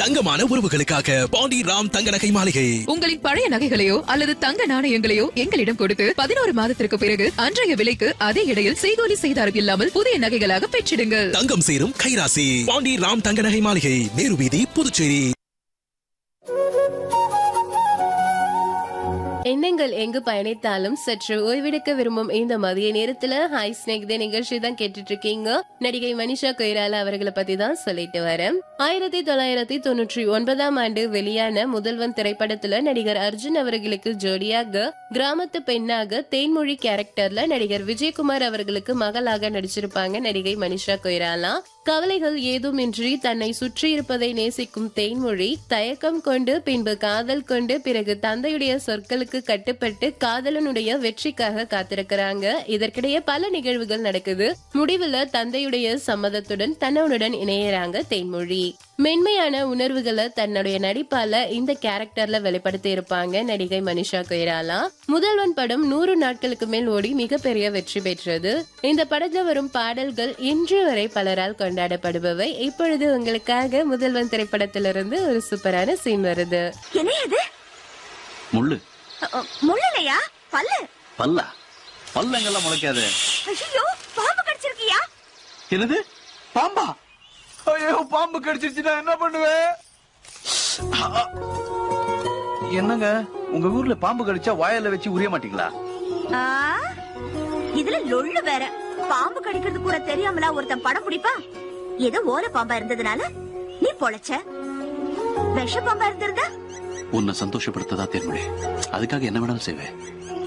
தங்கமான உறவுகளுக்காக பாண்டி ராம் தங்க நகை மாளிகை உங்களின் பழைய நகைகளையோ அல்லது தங்க நாணயங்களையோ எங்களிடம் கொடுத்து பதினோரு மாதத்திற்கு பிறகு அன்றைய விலைக்கு அதே இடையில் செய்கூலி செய்தாரம் இல்லாமல் புதிய நகைகளாக பெற்றிடுங்கள் தங்கம் சேரும் கைராசி பாண்டி ராம் தங்க நகை மாளிகை நேரு வீதி புதுச்சேரி எண்ணங்கள் எங்கு பயணித்தாலும் சற்று ஓய்வெடுக்க விரும்பும் இந்த மதிய நேரத்துல ஹாய் ஸ்னேக் நிகழ்ச்சி தான் கேட்டுட்டு இருக்கீங்க நடிகை மனிஷா கொய்ராலா அவர்களை பத்தி தான் சொல்லிட்டு வரேன் ஆயிரத்தி தொள்ளாயிரத்தி தொண்ணூற்றி ஒன்பதாம் ஆண்டு வெளியான முதல்வன் திரைப்படத்துல நடிகர் அர்ஜுன் அவர்களுக்கு ஜோடியாக கிராமத்து பெண்ணாக தேன்மொழி கேரக்டர்ல நடிகர் விஜயகுமார் அவர்களுக்கு மகளாக நடிச்சிருப்பாங்க நடிகை மனிஷா கொய்ராலா கவலைகள் ஏதுமின்றி தன்னை சுற்றி இருப்பதை நேசிக்கும் தேன்மொழி தயக்கம் கொண்டு பின்பு காதல் கொண்டு பிறகு தந்தையுடைய சொற்களுக்கு கட்டுப்பட்டு காதலனுடைய வெற்றிக்காக காத்திருக்கிறாங்க இதற்கிடையே பல நிகழ்வுகள் நடக்குது முடிவுல தந்தையுடைய சம்மதத்துடன் தன்னவனுடன் இணையறாங்க தேன்மொழி மென்மையான உணர்வுகளை தன்னுடைய நடிப்பால இந்த கேரக்டர்ல வெளிப்படுத்தி இருப்பாங்க நடிகை மனிஷா கொய்ராலா முதல்வன் படம் நூறு நாட்களுக்கு மேல் ஓடி மிகப்பெரிய வெற்றி பெற்றது இந்த படத்துல வரும் பாடல்கள் இன்று வரை பலரால் கொண்டாடப்படுபவை இப்பொழுது உங்களுக்காக முதல்வன் திரைப்படத்திலிருந்து ஒரு சூப்பரான சீன் வருது என்ன இது முள்ளு முள்ளலையா பல்லு பல்லா பல்லங்கெல்லாம் முளைக்காது ஐயோ பாம்பு கடிச்சிருக்கியா என்னது பாம்பா ஐயோ பாம்பு கடிச்சிருச்சுன்னா என்ன பண்ணுவேன் என்னங்க உங்க ஊர்ல பாம்பு கடிச்சா வாயில வச்சு உரிய மாட்டீங்களா ஆ, இதுல லொள்ளு வேற பாம்பு கடிக்கிறது கூட தெரியாமலா ஒருத்தன் படம் பிடிப்பா ஏதோ ஓலை பாம்பா இருந்ததுனால நீ பொழைச்ச விஷ பாம்பா இருந்திருந்தா உன்னை சந்தோஷப்படுத்ததா தேர்மொழி அதுக்காக என்ன வேணாலும் செய்வேன்